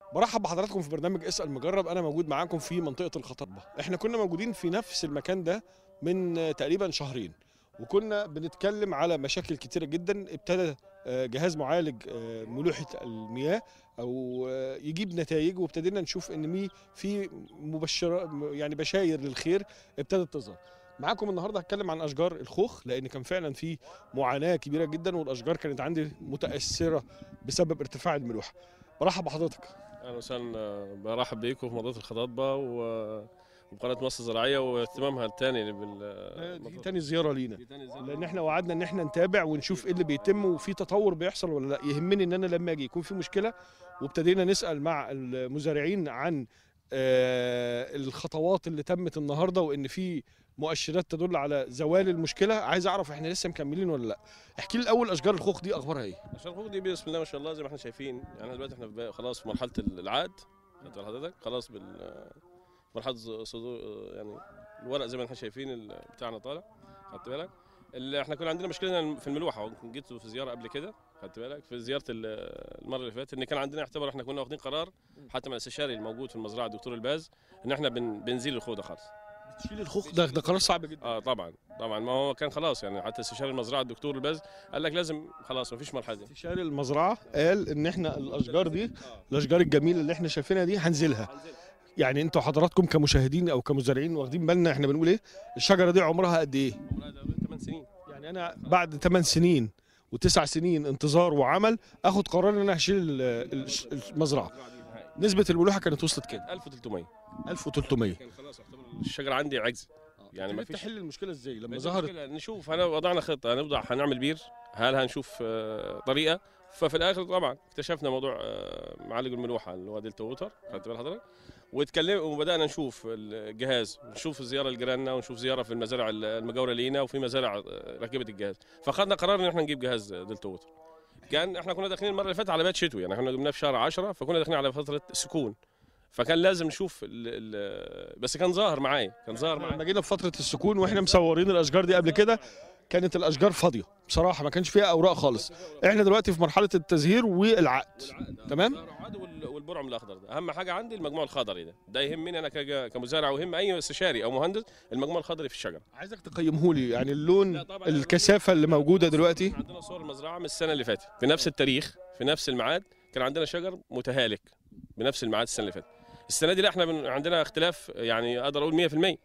برحب بحضراتكم في برنامج اسال مجرب انا موجود معاكم في منطقه الخطبه احنا كنا موجودين في نفس المكان ده من آه، تقريبا شهرين وكنا بنتكلم على مشاكل كتيره جدا ابتدى آه، جهاز معالج آه، ملوحه المياه او آه، يجيب نتائج وابتدينا نشوف ان مي في مبشره يعني بشاير للخير ابتدت تظهر معاكم النهارده هتكلم عن اشجار الخوخ لان كان فعلا في معاناه كبيره جدا والاشجار كانت عندي متاثره بسبب ارتفاع الملوحه برحب بحضرتك اهلا وسهلا آه، برحب بيكم في منطقه الخضاطبه و- وقناه مصر الزراعيه واهتمامها الثاني بال دي تاني زياره لينا دي تاني زي- لان احنا وعدنا ان احنا نتابع ونشوف ايه اللي بيتم وفي تطور بيحصل ولا لا يهمني ان انا لما اجي يكون في مشكله وابتدينا نسال مع المزارعين عن آه، الخطوات اللي تمت النهارده وان في مؤشرات تدل على زوال المشكله عايز اعرف احنا لسه مكملين ولا لا احكي لي الاول اشجار الخوخ دي اخبارها ايه عشان الخوخ دي بسم الله ما شاء الله زي ما احنا شايفين يعني دلوقتي احنا في- خلاص في مرحله العاد خدت بال حضرتك خلاص بال مرحله صدور يعني الورق زي ما احنا شايفين ال- بتاعنا طالع خدت بالك اللي احنا كان عندنا مشكله في الملوحه ويمكن جيت في زياره قبل كده خدت بالك في زياره ال- المره اللي فاتت ان كان عندنا يعتبر احنا كنا واخدين قرار حتى مع الاستشاري الموجود في المزرعه الدكتور الباز ان احنا بن بنزيل الخوخ ده خالص بتشيل الخوخ ده ده قرار صعب جدا اه طبعا طبعا ما هو كان خلاص يعني حتى استشاري المزرعه الدكتور الباز قال لك لازم خلاص ما فيش مرحله دي استشاري المزرعه قال ان احنا الاشجار دي آه. الاشجار الجميله اللي احنا شايفينها دي هنزلها يعني انتوا حضراتكم كمشاهدين او كمزارعين واخدين بالنا احنا بنقول ايه الشجره دي عمرها قد ايه عمرها ده 8 سنين يعني انا بعد 8 سنين وتسع سنين انتظار وعمل اخد قرار ان انا هشيل ال- ال- المزرعه نسبه الملوحه كانت وصلت كده 1300 1300 كان خلاص يعتبر الشجره عندي عجز يعني ما ابتديت فيش تحل المشكله ازاي لما ما ظهرت ظهرت نشوف انا وضعنا خطه هنوضع هنعمل بير هل هنشوف آه، طريقه ففي الاخر طبعا اكتشفنا موضوع آه، معالج الملوحه اللي هو دلتا ووتر خدت بال حضرتك واتكلم وبدانا نشوف الجهاز نشوف زياره لجيراننا ونشوف زياره في المزارع المجاوره لينا وفي مزارع آه، ركبت الجهاز فخدنا قرار ان احنا نجيب جهاز دلتا ووتر كان احنا كنا داخلين المره اللي فاتت على بيت شتوي يعني احنا جبناه في شهر 10 فكنا داخلين على فتره سكون فكان لازم نشوف ال ال بس كان ظاهر معايا كان ظاهر معايا لما جينا في فتره السكون واحنا مصورين الاشجار دي قبل كده كانت الاشجار فاضيه بصراحه ما كانش فيها اوراق خالص احنا دلوقتي في مرحله التزهير والعقد تمام. العقد وال- والبرعم الاخضر ده اهم حاجه عندي المجموع الخضري ده ده يهمني انا كج- كمزارع ويهم اي استشاري او مهندس المجموع الخضري في الشجره عايزك تقيمه لي يعني اللون لا طبعاً. الكثافه اللي موجوده دلوقتي إحنا عندنا صور المزرعه من السنه اللي فاتت في نفس التاريخ في نفس الميعاد كان عندنا شجر متهالك بنفس الميعاد السنه اللي فاتت السنه دي لا احنا بن- عندنا اختلاف يعني اقدر اقول 100%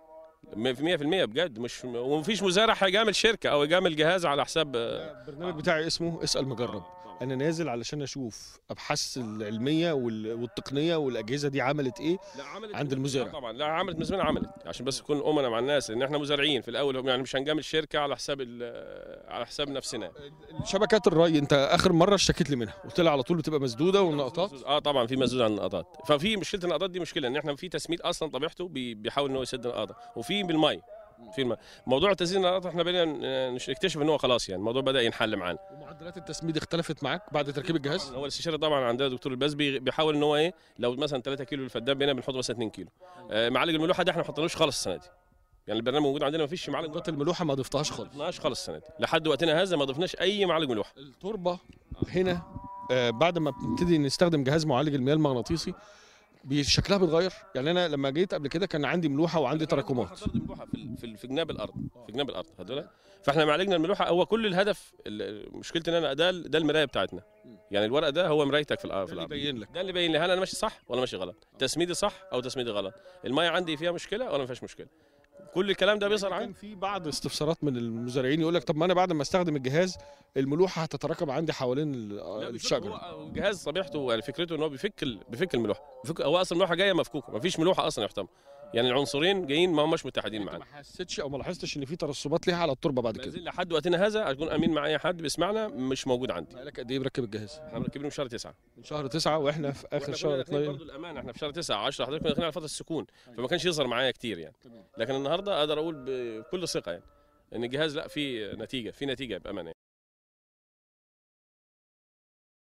100% بجد مش ومفيش مزارع هيجامل شركه او يجامل جهاز على حساب آه، البرنامج بتاعي اسمه اسال مجرب انا نازل علشان اشوف ابحاث العلميه وال- والتقنيه والاجهزه دي عملت ايه لا عملت عند المزارع. لا طبعا لا عملت من زمان عملت عشان بس نكون امنا مع الناس ان احنا مزارعين في الاول يعني مش هنجامل شركه على حساب ال- على حساب نفسنا شبكات الري انت اخر مره اشتكيت لي منها قلت لي على طول بتبقى مسدوده والنقطات اه طبعا في مسدود عن النقطات ففي مشكله النقطات دي مشكله ان احنا في تسميد اصلا طبيعته بي- بيحاول ان هو يسد النقاطه وفي بالمي في الماء موضوع تسديد النقاطه احنا بدينا ن- نكتشف ان هو خلاص يعني الموضوع بدا ينحل معانا ومعدلات التسميد اختلفت معاك بعد تركيب الجهاز هو الاستشاري طبعا عندنا دكتور الباز بي- بيحاول ان هو ايه لو مثلا 3 كيلو الفدان بينا بنحط مثلا 2 كيلو آه معالج الملوحه ده احنا ما حطيناش خالص السنه دي يعني البرنامج موجود عندنا ما فيش معالج نقاط الملوحه ما ضفتهاش ما خالص ضفناش خالص السنه دي لحد وقتنا هذا ما ضفناش اي معالج ملوحه التربه هنا آه بعد ما بنبتدي نستخدم جهاز معالج المياه المغناطيسي بي- شكلها بيتغير يعني انا لما جيت قبل كده كان عندي ملوحه وعندي تراكمات حضرت الملوحه في ال- في ال- في جناب الارض في جناب الارض خد بالك فاحنا معالجنا الملوحه هو كل الهدف ال- مشكلتي ان انا ده ال- ده المرايه بتاعتنا يعني الورق ده هو مرايتك في الارض في اللي الارض يبين لك ده اللي يبين لي هل انا ماشي صح ولا ماشي غلط تسميدي صح او تسميدي غلط الميه عندي فيها مشكله ولا ما فيهاش مشكله كل الكلام ده بيظهر كان عندي في بعض استفسارات من المزارعين يقول لك طب ما انا بعد ما استخدم الجهاز الملوحه هتتراكم عندي حوالين ال- لا، بيفك- الشجره هو الجهاز طبيعته يعني فكرته ان هو بيفك ال- بيفك الملوحه بيفك هو اصلا الملوحه جايه مفكوكه ما فيش ملوحه اصلا يحتمل يعني العنصرين جايين ما هماش متحدين انت معانا ما حسيتش او ما لاحظتش ان في ترسبات ليها على التربه بعد ما كده زال لحد وقتنا هذا اكون امين مع اي حد بيسمعنا مش موجود عندي بقالك قد ايه مركب الجهاز احنا مركبينه في شهر 9 من شهر تسعة واحنا في اخر شهر 12 برضه الامانه احنا في شهر 9 10 حضرتك كنا داخلين على فتره السكون فما كانش يظهر معايا كتير يعني لكن النهارده اقدر اقول بكل ثقه يعني ان الجهاز لا في نتيجه في نتيجه بامانه